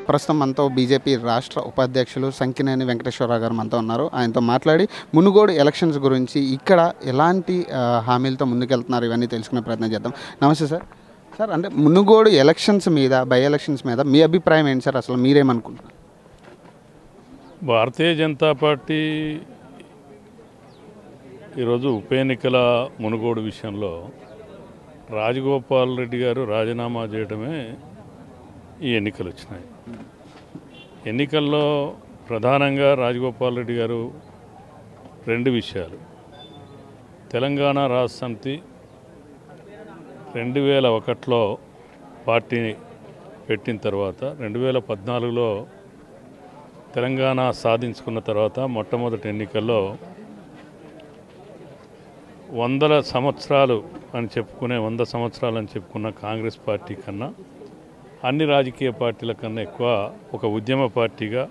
ప్రస్తుతం మనతో బీజేపీ రాష్ట్ర ఉపాధ్యక్షులు సంకినేని వెంకటేశ్వరరావు గారు మనతో ఉన్నారు ఆయనతో మాట్లాడి మునుగోడు ఎలక్షన్స్ గురించి ఇక్కడ ఎలాంటి ఆ, హామీలతో ముందుకెళ్తున్నారు ఇవన్నీ తెలుసుకునే ప్రయత్నం చేద్దాం నమస్తే సార్ సార్ అంటే మునుగోడు ఎలక్షన్స్ మీద బై ఎలక్షన్స్ మీద మీ అభిప్రాయం ఏంటి సార్ అసలు మీరేమనుకుంటున్నారు భారతీయ జనతా పార్టీ ఈరోజు ఉప ఎన్నికల మునుగోడు విషయంలో రాజగోపాల్ రెడ్డి గారు రాజీనామా చేయడమే ఈ ఎన్నికలు వచ్చినాయి ఎన్నికల్లో ప్రధానంగా రాజగోపాల్ రెడ్డి గారు రెండు విషయాలు తెలంగాణ రాష్ట్ర సమితి రెండు వేల ఒకటిలో పార్టీని పెట్టిన తర్వాత రెండు వేల పద్నాలుగులో తెలంగాణ సాధించుకున్న తర్వాత మొట్టమొదటి ఎన్నికల్లో వందల సంవత్సరాలు అని చెప్పుకునే వంద సంవత్సరాలు అని చెప్పుకున్న కాంగ్రెస్ పార్టీ కన్నా అన్ని రాజకీయ పార్టీల కన్నా ఎక్కువ ఒక ఉద్యమ పార్టీగా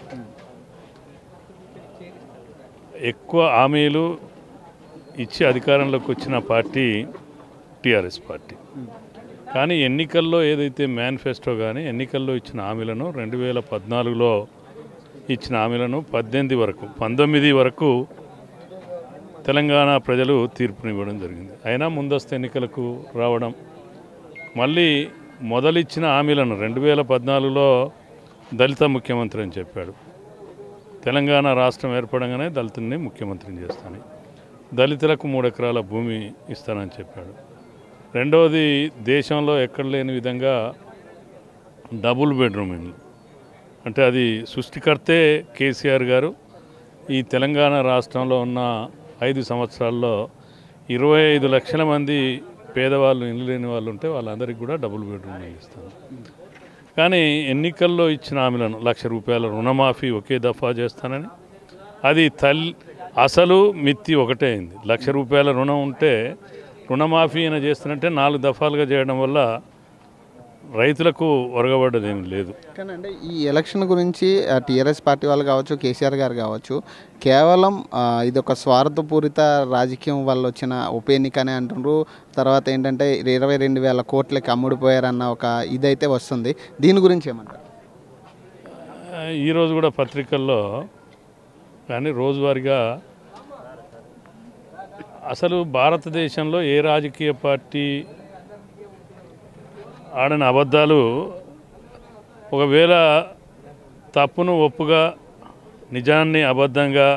ఎక్కువ హామీలు ఇచ్చి అధికారంలోకి వచ్చిన పార్టీ టీఆర్ఎస్ పార్టీ కానీ ఎన్నికల్లో ఏదైతే మేనిఫెస్టో కానీ ఎన్నికల్లో ఇచ్చిన హామీలను రెండు వేల పద్నాలుగులో ఇచ్చిన హామీలను పద్దెనిమిది వరకు పంతొమ్మిది వరకు తెలంగాణ ప్రజలు తీర్పునివ్వడం జరిగింది అయినా ముందస్తు ఎన్నికలకు రావడం మళ్ళీ మొదలిచ్చిన హామీలను రెండు వేల పద్నాలుగులో దళిత ముఖ్యమంత్రి అని చెప్పాడు తెలంగాణ రాష్ట్రం ఏర్పడంగానే దళితుల్ని ముఖ్యమంత్రిని చేస్తాను దళితులకు మూడు ఎకరాల భూమి ఇస్తానని చెప్పాడు రెండవది దేశంలో ఎక్కడ లేని విధంగా డబుల్ బెడ్రూమ్ ఇల్లు అంటే అది సృష్టికర్తే కేసీఆర్ గారు ఈ తెలంగాణ రాష్ట్రంలో ఉన్న ఐదు సంవత్సరాల్లో ఇరవై ఐదు లక్షల మంది పేదవాళ్ళు ఇల్లు లేని వాళ్ళు ఉంటే వాళ్ళందరికీ కూడా డబుల్ బెడ్రూమ్ ఇల్లు ఇస్తాను కానీ ఎన్నికల్లో ఇచ్చిన హామీలను లక్ష రూపాయల రుణమాఫీ ఒకే దఫా చేస్తానని అది తల్లి అసలు మిత్తి ఒకటే అయింది లక్ష రూపాయల రుణం ఉంటే రుణమాఫీ అయినా చేస్తున్నట్టే నాలుగు దఫాలుగా చేయడం వల్ల రైతులకు ఒరగబడ్డది ఏమి లేదు కానీ అంటే ఈ ఎలక్షన్ గురించి టీఆర్ఎస్ పార్టీ వాళ్ళు కావచ్చు కేసీఆర్ గారు కావచ్చు కేవలం ఆ, ఇది ఒక స్వార్థపూరిత రాజకీయం వల్ల వచ్చిన ఉప ఎన్నికనే అంటున్నారు తర్వాత ఏంటంటే ఇరవై రెండు వేల కోట్లకి అమ్ముడిపోయారన్న ఒక ఇదైతే వస్తుంది దీని గురించి ఏమంటారు ఆ, ఈరోజు కూడా పత్రికల్లో కానీ రోజువారీగా అసలు భారతదేశంలో ఏ రాజకీయ పార్టీ ఆడిన అబద్ధాలు ఒకవేళ తప్పును ఒప్పుగా నిజాన్ని అబద్ధంగా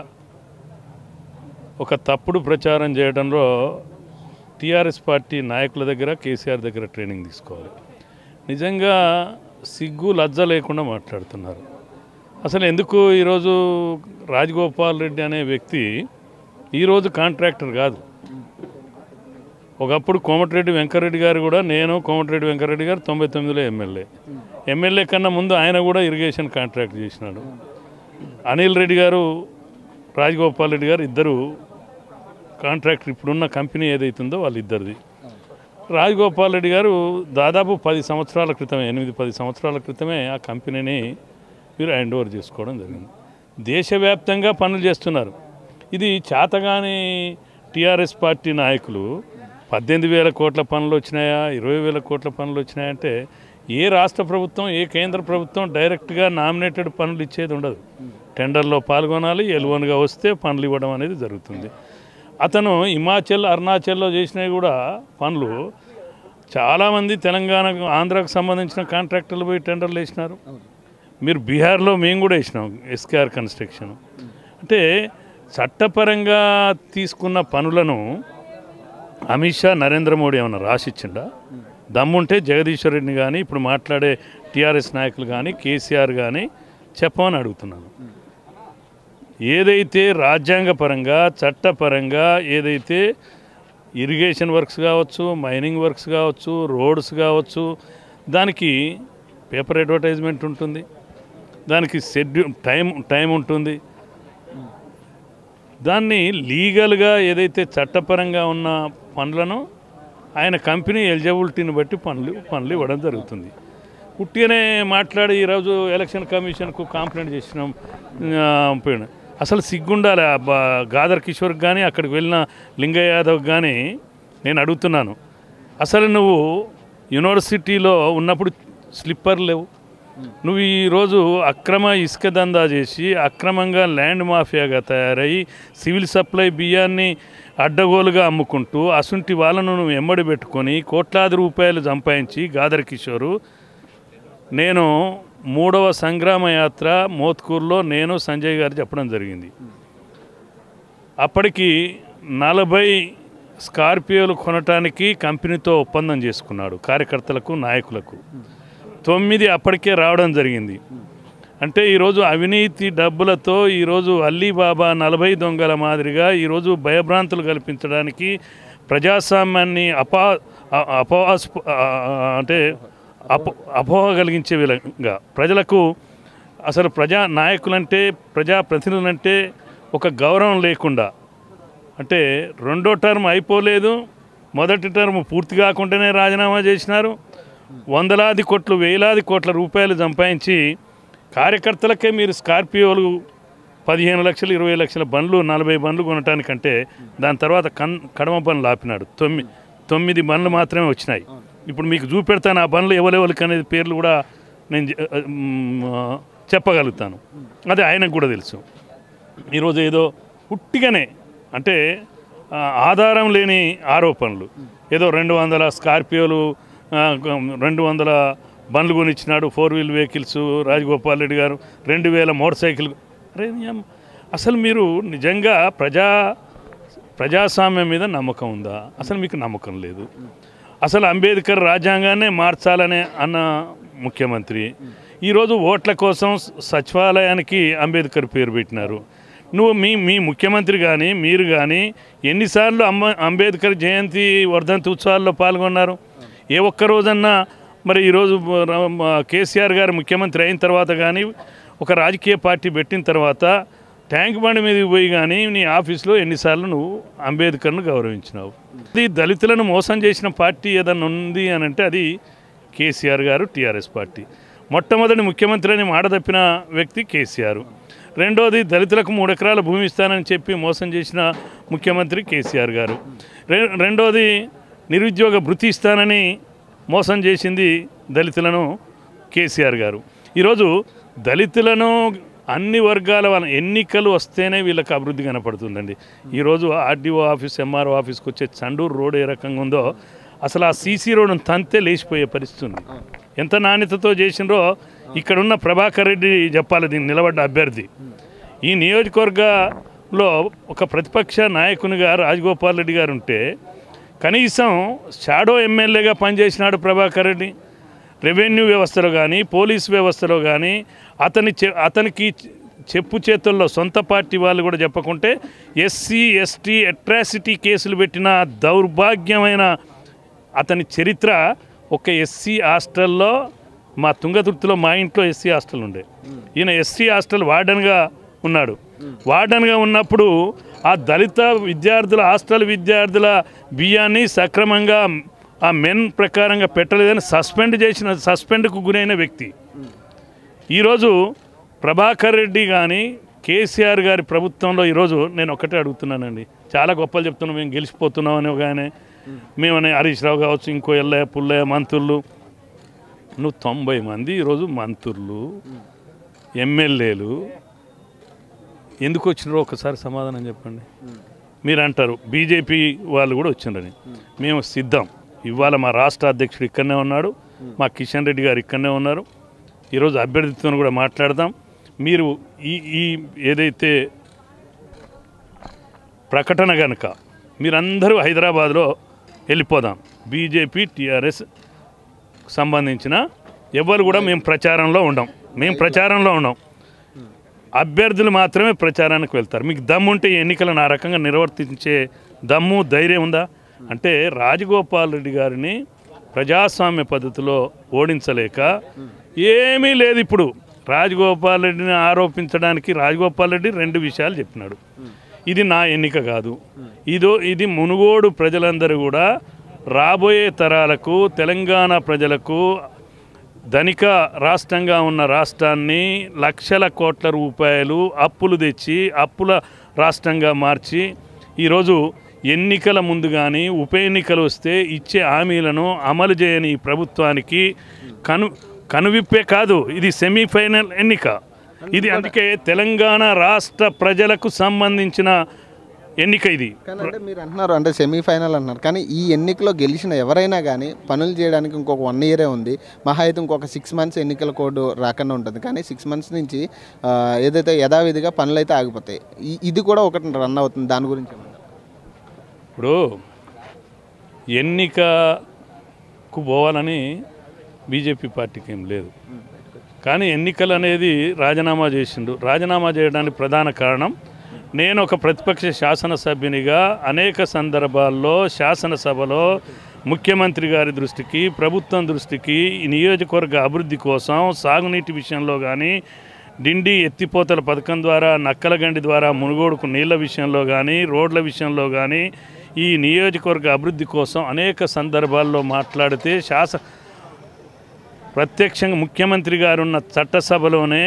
ఒక తప్పుడు ప్రచారం చేయడంలో టీఆర్ఎస్ పార్టీ నాయకుల దగ్గర కేసీఆర్ దగ్గర ట్రైనింగ్ తీసుకోవాలి నిజంగా సిగ్గు లజ్జ లేకుండా మాట్లాడుతున్నారు అసలు ఎందుకు ఈరోజు రాజగోపాల్ రెడ్డి అనే వ్యక్తి ఈరోజు కాంట్రాక్టర్ కాదు ఒకప్పుడు కోమటిరెడ్డి వెంకరెడ్డి గారు కూడా నేను కోమటిరెడ్డి వెంకరెడ్డి గారు తొంభై తొమ్మిదిలో ఎమ్మెల్యే ఎమ్మెల్యే కన్నా ముందు ఆయన కూడా ఇరిగేషన్ కాంట్రాక్ట్ చేసినాడు అనిల్ రెడ్డి గారు రాజగోపాల్ రెడ్డి గారు ఇద్దరు కాంట్రాక్టర్ ఇప్పుడున్న కంపెనీ ఏదైతుందో వాళ్ళిద్దరిది రాజగోపాల్ రెడ్డి గారు దాదాపు పది సంవత్సరాల క్రితమే ఎనిమిది పది సంవత్సరాల క్రితమే ఆ కంపెనీని వీరు హ్యాండ్ ఓవర్ చేసుకోవడం జరిగింది దేశవ్యాప్తంగా పనులు చేస్తున్నారు ఇది చేతగాని టీఆర్ఎస్ పార్టీ నాయకులు పద్దెనిమిది వేల కోట్ల పనులు వచ్చినాయా ఇరవై వేల కోట్ల పనులు వచ్చినాయంటే ఏ రాష్ట్ర ప్రభుత్వం ఏ కేంద్ర ప్రభుత్వం డైరెక్ట్గా నామినేటెడ్ పనులు ఇచ్చేది ఉండదు టెండర్లో పాల్గొనాలి ఎలువన్గా వస్తే పనులు ఇవ్వడం అనేది జరుగుతుంది అతను హిమాచల్ అరుణాచల్లో చేసినవి కూడా పనులు చాలామంది తెలంగాణకు ఆంధ్రాకు సంబంధించిన కాంట్రాక్టర్లు పోయి టెండర్లు వేసినారు మీరు బీహార్లో మేము కూడా వేసినాం ఎస్కేఆర్ కన్స్ట్రక్షన్ అంటే చట్టపరంగా తీసుకున్న పనులను అమిత్ షా నరేంద్ర మోడీ ఏమైనా రాసిచ్చిండా దమ్ముంటే జగదీశ్వర్ రెడ్డిని కానీ ఇప్పుడు మాట్లాడే టీఆర్ఎస్ నాయకులు కానీ కేసీఆర్ కానీ చెప్పమని అడుగుతున్నాను ఏదైతే రాజ్యాంగపరంగా చట్టపరంగా ఏదైతే ఇరిగేషన్ వర్క్స్ కావచ్చు మైనింగ్ వర్క్స్ కావచ్చు రోడ్స్ కావచ్చు దానికి పేపర్ అడ్వర్టైజ్మెంట్ ఉంటుంది దానికి షెడ్యూ టైం టైం ఉంటుంది దాన్ని లీగల్గా ఏదైతే చట్టపరంగా ఉన్న పనులను ఆయన కంపెనీ ఎలిజిబిలిటీని బట్టి పనులు పనులు ఇవ్వడం జరుగుతుంది ఉట్టిగానే మాట్లాడి ఈరోజు ఎలక్షన్ కమిషన్కు కంప్లైంట్ చేసినాం ఆ, పోయిన అసలు సిగ్గుండాలి ఆ బా- గాదర్ కిషోర్కి కానీ అక్కడికి వెళ్ళిన లింగయ్య యాదవ్ కానీ నేను అడుగుతున్నాను అసలు నువ్వు యూనివర్సిటీలో ఉన్నప్పుడు స్లిప్పర్ లేవు నువ్వు ఈరోజు అక్రమ ఇసుక దందా చేసి అక్రమంగా ల్యాండ్ మాఫియాగా తయారై సివిల్ సప్లై బియ్యాన్ని అడ్డగోలుగా అమ్ముకుంటూ అసుంటి వాళ్ళను నువ్వు ఎమ్మడి పెట్టుకొని కోట్లాది రూపాయలు సంపాదించి గాదర్ కిషోరు నేను మూడవ సంగ్రామ యాత్ర మోత్కూరులో నేను సంజయ్ గారు చెప్పడం జరిగింది అప్పటికి నలభై స్కార్పియోలు కొనటానికి కంపెనీతో ఒప్పందం చేసుకున్నాడు కార్యకర్తలకు నాయకులకు తొమ్మిది అప్పటికే రావడం జరిగింది అంటే ఈరోజు అవినీతి డబ్బులతో ఈరోజు అల్లీబాబా నలభై దొంగల మాదిరిగా ఈరోజు భయభ్రాంతులు కల్పించడానికి ప్రజాస్వామ్యాన్ని అపా అ- అపవాస్ అంటే అపో అపోహ కలిగించే విధంగా ప్రజలకు అసలు ప్రజా నాయకులంటే ప్రజాప్రతినిధులంటే ఒక గౌరవం లేకుండా అంటే రెండో టర్మ్ అయిపోలేదు మొదటి టర్మ్ పూర్తి కాకుండానే రాజీనామా చేసినారు వందలాది కోట్లు వేలాది కోట్ల రూపాయలు సంపాదించి కార్యకర్తలకే మీరు స్కార్పియోలు పదిహేను లక్షలు ఇరవై లక్షల బండ్లు నలభై బండ్లు కొనటానికంటే దాని తర్వాత కన్ కడమ బండ్లు ఆపినాడు తొమ్మిది తొమ్మిది బండ్లు మాత్రమే వచ్చినాయి ఇప్పుడు మీకు చూపెడతాను ఆ బండ్లు ఎవరెవరికి అనేది పేర్లు కూడా నేను చె- మ్, చెప్పగలుగుతాను అదే ఆయనకు కూడా తెలుసు ఈరోజు ఏదో పుట్టిగానే అంటే ఆ, ఆధారం లేని ఆరోపణలు ఏదో రెండు వందల స్కార్పియోలు ఆ, రెండు వందల బండ్లు కొనిచ్చినాడు four wheel vehicles Rajagopal Reddy గారు రెండు వేల మోటార్ సైకిల్ అరే నిజం. అసలు మీరు నిజంగా ప్రజా ప్రజాస్వామ్యం మీద నమ్మకం ఉందా అసలు మీకు నమ్మకం లేదు అసలు అంబేద్కర్ రాజ్యాంగాన్నే మార్చాలనే అన్న ముఖ్యమంత్రి ఈరోజు ఓట్ల కోసం సచివాలయానికి అంబేద్కర్ పేరు పెట్టినారు నువ్వు మీ మీ ముఖ్యమంత్రి కానీ మీరు కానీ ఎన్నిసార్లు అమ్మ అంబేద్కర్ జయంతి వర్ధంతి ఉత్సవాల్లో పాల్గొన్నారు ఏ ఒక్క రోజన్నా మరి ఈరోజు ర- మ- కేసీఆర్ గారు ముఖ్యమంత్రి అయిన తర్వాత కానీ ఒక రాజకీయ పార్టీ పెట్టిన తర్వాత ట్యాంక్ బండి మీదకి పోయి కానీ నీ ఆఫీస్లో ఎన్నిసార్లు నువ్వు అంబేద్కర్ను గౌరవించినావు అది దళితులను మోసం చేసిన పార్టీ ఏదన్నా ఉంది అని అంటే అది కేసీఆర్ గారు టీఆర్ఎస్ పార్టీ మొట్టమొదటి ముఖ్యమంత్రి అని మాట తప్పిన వ్యక్తి కేసీఆర్ రెండోది దళితులకు మూడు ఎకరాల భూమి ఇస్తానని చెప్పి మోసం చేసిన ముఖ్యమంత్రి కేసీఆర్ గారు రె- రెండోది నిరుద్యోగ భృతి ఇస్తానని మోసం చేసింది దళితులను కేసీఆర్ గారు ఈరోజు దళితులను అన్ని వర్గాల వాళ్ళ ఎన్నికలు వస్తేనే వీళ్ళకి అభివృద్ధి కనపడుతుందండి ఈరోజు ఆర్డీఓ ఆఫీస్ ఎంఆర్ఓ ఆఫీస్కి వచ్చే చండూరు రోడ్ ఏ రకంగా ఉందో అసలు ఆ సీసీ రోడ్డును తంతే లేచిపోయే పరిస్థితి ఉంది ఎంత నాణ్యతతో చేసినరో ఇక్కడున్న ప్రభాకర్ రెడ్డి చెప్పాలి దీన్ని నిలబడ్డ అభ్యర్థి ఈ నియోజకవర్గంలో ఒక ప్రతిపక్ష నాయకునిగా రాజగోపాల్ రెడ్డి గారు ఉంటే కనీసం షాడో ఎమ్మెల్యేగా పనిచేసినాడు ప్రభాకర్ రెడ్డి రెవెన్యూ వ్యవస్థలో కానీ పోలీస్ వ్యవస్థలో కానీ అతని చె అతనికి చెప్పు చేతుల్లో సొంత పార్టీ వాళ్ళు కూడా చెప్పకుంటే ఎస్సీ ఎస్టీ అట్రాసిటీ కేసులు పెట్టిన దౌర్భాగ్యమైన అతని చరిత్ర ఒక ఎస్సీ హాస్టల్లో మా తుంగతుర్తిలో మా ఇంట్లో ఎస్సీ హాస్టల్ ఉండే ఈయన ఎస్సీ హాస్టల్ వార్డెన్గా ఉన్నాడు వార్డెన్గా ఉన్నప్పుడు ఆ దళిత విద్యార్థుల హాస్టల్ విద్యార్థుల బియ్యాన్ని సక్రమంగా ఆ మెన్ ప్రకారంగా పెట్టలేదని సస్పెండ్ చేసిన సస్పెండ్కు గురైన వ్యక్తి ఈరోజు ప్రభాకర్ రెడ్డి కానీ కేసీఆర్ గారి ప్రభుత్వంలో ఈరోజు నేను ఒకటే అడుగుతున్నానండి చాలా గొప్పలు చెప్తున్నాం మేము గెలిచిపోతున్నాం అని కానీ మేమని హరీష్ రావు కావచ్చు ఇంకో ఎల్లయ్య పుల్లయ్య మంత్రులు నువ్వు తొంభై మంది ఈరోజు మంత్రులు ఎమ్మెల్యేలు ఎందుకు వచ్చినారో ఒకసారి సమాధానం చెప్పండి మీరు అంటారు బీజేపీ వాళ్ళు కూడా వచ్చిండ్రని మేము సిద్ధం ఇవాళ మా రాష్ట్ర అధ్యక్షుడు ఇక్కడనే ఉన్నాడు మా కిషన్ రెడ్డి గారు ఇక్కడనే ఉన్నారు ఈరోజు అభ్యర్థితో కూడా మాట్లాడదాం మీరు ఈ ఈ ఏదైతే ప్రకటన కనుక మీరందరూ హైదరాబాద్లో వెళ్ళిపోదాం బీజేపీ టీఆర్ఎస్ సంబంధించిన ఎవరు కూడా మేము ప్రచారంలో ఉండం మేము ప్రచారంలో ఉండం అభ్యర్థులు మాత్రమే ప్రచారానికి వెళ్తారు మీకు దమ్ము ఉంటే ఈ ఎన్నికలను ఆ రకంగా నిర్వర్తించే దమ్ము ధైర్యం ఉందా అంటే రాజగోపాల్ రెడ్డి గారిని ప్రజాస్వామ్య పద్ధతిలో ఓడించలేక ఏమీ లేదు ఇప్పుడు రాజగోపాల్ రెడ్డిని ఆరోపించడానికి రాజగోపాల్ రెడ్డి రెండు విషయాలు చెప్పినాడు ఇది నా ఎన్నిక కాదు ఇదో ఇది మునుగోడు ప్రజలందరూ కూడా రాబోయే తరాలకు తెలంగాణ ప్రజలకు ధనిక రాష్ట్రంగా ఉన్న రాష్ట్రాన్ని లక్షల కోట్ల రూపాయలు అప్పులు తెచ్చి అప్పుల రాష్ట్రంగా మార్చి ఈరోజు ఎన్నికల ముందు కానీ ఉప ఎన్నికలు వస్తే ఇచ్చే హామీలను అమలు చేయని ఈ ప్రభుత్వానికి కను కనువిప్పే కాదు ఇది సెమీఫైనల్ ఎన్నిక ఇది అందుకే తెలంగాణ రాష్ట్ర ప్రజలకు సంబంధించిన ఎన్నిక ఇది కానీ అంటే మీరు అంటున్నారు అంటే సెమీఫైనల్ అంటున్నారు కానీ ఈ ఎన్నికలో గెలిచిన ఎవరైనా కానీ పనులు చేయడానికి ఇంకొక వన్ ఇయరే ఉంది మహా అయితే ఇంకొక సిక్స్ మంత్స్ ఎన్నికల కోడ్ రాకుండా ఉంటుంది కానీ సిక్స్ మంత్స్ నుంచి ఆ, ఏదైతే యథావిధిగా పనులు అయితే ఆగిపోతాయి ఈ- ఇది కూడా ఒకటి రన్ అవుతుంది దాని గురించి ఏమన్నా? ఇప్పుడు ఎన్నికకు పోవాలని బీజేపీ పార్టీకి ఏం లేదు కానీ ఎన్నికలు అనేది రాజీనామా చేసిండు రాజీనామా చేయడానికి ప్రధాన కారణం నేను ఒక ప్రతిపక్ష శాసనసభ్యునిగా అనేక సందర్భాల్లో శాసనసభలో ముఖ్యమంత్రి గారి దృష్టికి ప్రభుత్వం దృష్టికి ఈ నియోజకవర్గ అభివృద్ధి కోసం సాగునీటి విషయంలో కానీ డిండి ఎత్తిపోతల పథకం ద్వారా నక్కలగండి ద్వారా మునుగోడుకు నీళ్ల విషయంలో కానీ రోడ్ల విషయంలో కానీ ఈ నియోజకవర్గ అభివృద్ధి కోసం అనేక సందర్భాల్లో మాట్లాడితే శాస ప్రత్యక్షంగా ముఖ్యమంత్రి గారు ఉన్న చట్టసభలోనే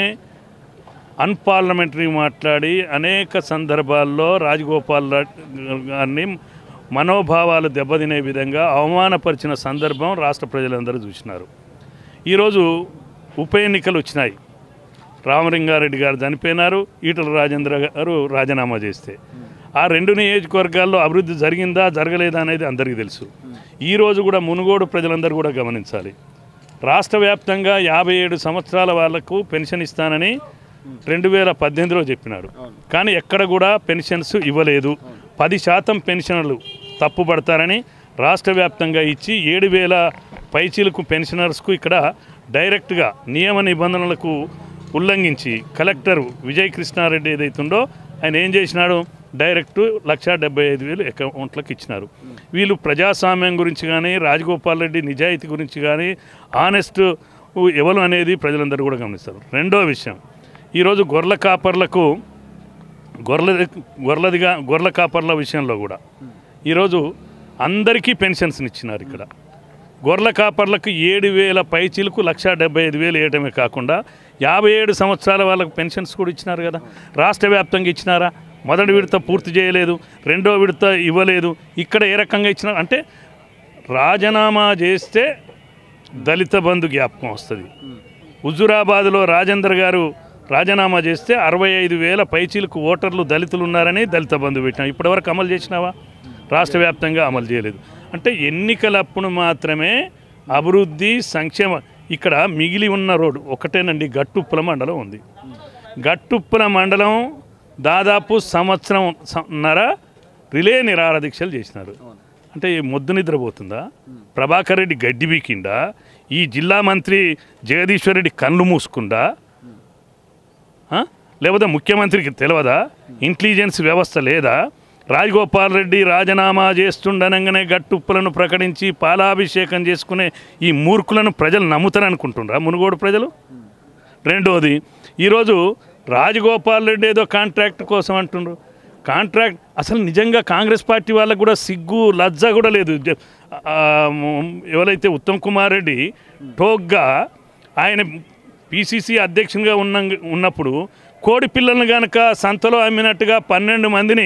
అన్పార్లమెంటరీ మాట్లాడి అనేక సందర్భాల్లో రాజగోపాల్ రెడ్డి గారిని మనోభావాలు దెబ్బతినే విధంగా అవమానపరిచిన సందర్భం రాష్ట్ర ప్రజలందరూ చూసినారు ఈరోజు ఉప ఎన్నికలు వచ్చినాయి రామలింగారెడ్డి గారు చనిపోయినారు ఈటల రాజేంద్ర గారు రాజీనామా చేస్తే ఆ రెండు నియోజకవర్గాల్లో అభివృద్ధి జరిగిందా జరగలేదా అనేది అందరికీ తెలుసు ఈరోజు కూడా మునుగోడు ప్రజలందరూ కూడా గమనించాలి రాష్ట్ర వ్యాప్తంగా యాభై ఏడు సంవత్సరాల వాళ్లకు పెన్షన్ ఇస్తానని రెండు వేల పద్దెనిమిదిలో చెప్పినాడు కానీ ఎక్కడ కూడా పెన్షన్స్ ఇవ్వలేదు పది శాతం పెన్షన్లు తప్పుపడతారని రాష్ట్ర వ్యాప్తంగా ఇచ్చి ఏడు వేల పైచీలకు పెన్షనర్స్కు ఇక్కడ డైరెక్ట్గా నియమ నిబంధనలకు ఉల్లంఘించి కలెక్టర్ విజయ్ కృష్ణారెడ్డి ఏదైతుండో ఆయన ఏం చేసినాడు డైరెక్ట్ లక్ష డెబ్బై ఐదు వేలు అకౌంట్లకు ఇచ్చినారు వీళ్ళు ప్రజాస్వామ్యం గురించి కానీ రాజగోపాల్ రెడ్డి నిజాయితీ గురించి కానీ ఆనెస్ట్ ఎవరు అనేది ప్రజలందరూ కూడా గమనిస్తారు రెండో విషయం ఈరోజు గొర్రెల కాపర్లకు గొర్రెల గొర్రెలదిగా గొర్రెల కాపర్ల విషయంలో కూడా ఈరోజు అందరికీ పెన్షన్స్ని ఇచ్చినారు ఇక్కడ గొర్రెల కాపర్లకు ఏడు వేల పైచీలకు లక్ష డెబ్బై ఐదు వేలు వేయడమే కాకుండా యాభై ఏడు సంవత్సరాల వాళ్ళకు పెన్షన్స్ కూడా ఇచ్చినారు కదా రాష్ట్ర వ్యాప్తంగా ఇచ్చినారా మొదటి విడత పూర్తి చేయలేదు రెండో విడత ఇవ్వలేదు ఇక్కడ ఏ రకంగా ఇచ్చినారు అంటే రాజీనామా చేస్తే దళిత బంధు జ్ఞాపకం వస్తుంది హుజురాబాద్లో రాజేందర్ గారు రాజీనామా చేస్తే అరవై ఐదు వేల పైచీలకు ఓటర్లు దళితులు ఉన్నారని దళిత బంధు పెట్టినా ఇప్పటివరకు అమలు చేసినావా రాష్ట్ర వ్యాప్తంగా అమలు చేయలేదు అంటే ఎన్నికలప్పుడు మాత్రమే అభివృద్ధి సంక్షేమ ఇక్కడ మిగిలి ఉన్న రోడ్డు ఒకటేనండి గట్టుప్పల మండలం ఉంది గట్టుప్పల మండలం దాదాపు సంవత్సరం నర రిలే నిరాహార దీక్షలు చేసినారు అంటే ఈ మొద్దు నిద్రపోతుందా ప్రభాకర్ రెడ్డి గడ్డి బీకిండా ఈ జిల్లా మంత్రి జగదీశ్వర్ రెడ్డి కళ్ళు మూసుకుందా ఆ? లేకపోతే ముఖ్యమంత్రికి తెలియదా ఇంటెలిజెన్స్ వ్యవస్థ లేదా రాజగోపాల్ రెడ్డి రాజీనామా చేస్తుండనంగానే గట్టుప్పులను ప్రకటించి పాలాభిషేకం చేసుకునే ఈ మూర్ఖులను ప్రజలు నమ్ముతారనుకుంటుండ్రా మునుగోడు ప్రజలు రెండోది ఈరోజు రాజగోపాల్ రెడ్డి ఏదో కాంట్రాక్ట్ కోసం అంటుండ్రు కాంట్రాక్ట్ అసలు నిజంగా కాంగ్రెస్ పార్టీ వాళ్ళకు కూడా సిగ్గు లజ్జ కూడా లేదు జ- ఆ, మ్, ఎవరైతే ఉత్తమ్ కుమార్ రెడ్డి టోగ్గా ఆయన పిసిసి అధ్యక్షునిగా ఉన్న ఉన్నప్పుడు కోడి పిల్లలను కనుక సంతలో అమ్మినట్టుగా పన్నెండు మందిని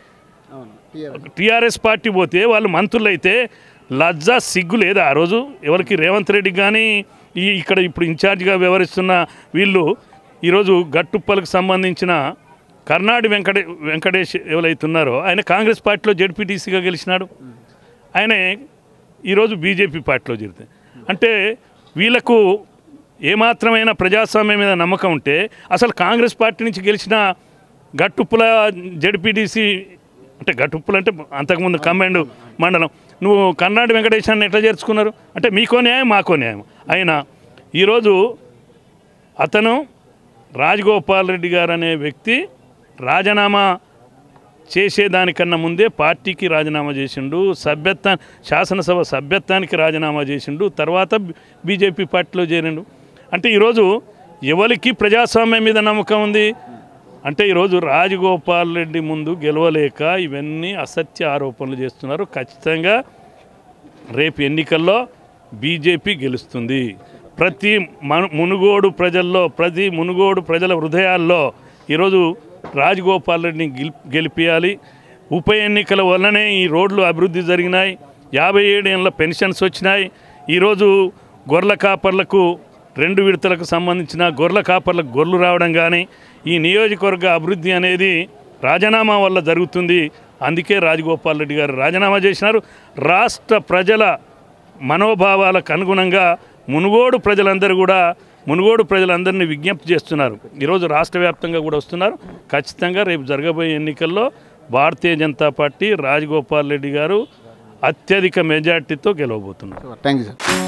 టీఆర్ఎస్ పార్టీ పోతే వాళ్ళు మంత్రులు అయితే లజ్జ సిగ్గు లేదు ఆ రోజు ఎవరికి రేవంత్ రెడ్డి కానీ ఈ ఇక్కడ ఇప్పుడు ఇన్ఛార్జిగా వ్యవహరిస్తున్న వీళ్ళు ఈరోజు గట్టుప్పలకు సంబంధించిన కర్ణాడి వెంకటే వెంకటేష్ ఎవరైతున్నారో ఆయన కాంగ్రెస్ పార్టీలో జడ్పీటీసీగా గెలిచినాడు ఆయన ఈరోజు బీజేపీ పార్టీలో చేరుతాయి అంటే వీళ్ళకు ఏమాత్రమైన ప్రజాస్వామ్యం మీద నమ్మకం ఉంటే అసలు కాంగ్రెస్ పార్టీ నుంచి గెలిచిన గట్టుప్పుల జడ్పీటీసీ అంటే గట్టుప్పులు అంటే అంతకుముందు కంబైండ్ మండలం నువ్వు కర్ణాటక వెంకటేశాన్ని ఎట్లా చేర్చుకున్నారు అంటే మీకో న్యాయం మాకో న్యాయం అయినా ఈరోజు అతను రాజగోపాల్ రెడ్డి గారు అనే వ్యక్తి రాజీనామా చేసేదానికన్నా ముందే పార్టీకి రాజీనామా చేసిండు సభ్యత్వ శాసనసభ సభ్యత్వానికి రాజీనామా చేసిండు తర్వాత బీజేపీ పార్టీలో చేరిండు అంటే ఈరోజు ఎవరికి ప్రజాస్వామ్యం మీద నమ్మకం ఉంది అంటే ఈరోజు రాజగోపాల్ రెడ్డి ముందు గెలవలేక ఇవన్నీ అసత్య ఆరోపణలు చేస్తున్నారు ఖచ్చితంగా రేపు ఎన్నికల్లో బీజేపీ గెలుస్తుంది ప్రతి మను మునుగోడు ప్రజల్లో ప్రతి మునుగోడు ప్రజల హృదయాల్లో ఈరోజు రాజగోపాల్ రెడ్డిని గెలి గెలిపించాలి ఉప ఎన్నికల వల్లనే ఈ రోడ్లు అభివృద్ధి జరిగినాయి యాభై ఏడు ఏళ్ళ పెన్షన్స్ వచ్చినాయి ఈరోజు గొర్రెల కాపర్లకు రెండు విడతలకు సంబంధించిన గొర్రెల కాపర్లకు గొర్రెలు రావడం కానీ ఈ నియోజకవర్గ అభివృద్ధి అనేది రాజీనామా వల్ల జరుగుతుంది అందుకే రాజగోపాల్ రెడ్డి గారు రాజీనామా చేసినారు రాష్ట్ర ప్రజల మనోభావాలకు అనుగుణంగా మునుగోడు ప్రజలందరూ కూడా మునుగోడు ప్రజలందరినీ విజ్ఞప్తి చేస్తున్నారు ఈరోజు రాష్ట్ర వ్యాప్తంగా కూడా వస్తున్నారు ఖచ్చితంగా రేపు జరగబోయే ఎన్నికల్లో భారతీయ జనతా పార్టీ రాజగోపాల్ రెడ్డి గారు అత్యధిక మెజార్టీతో గెలవబోతున్నారు థ్యాంక్ యూ సార్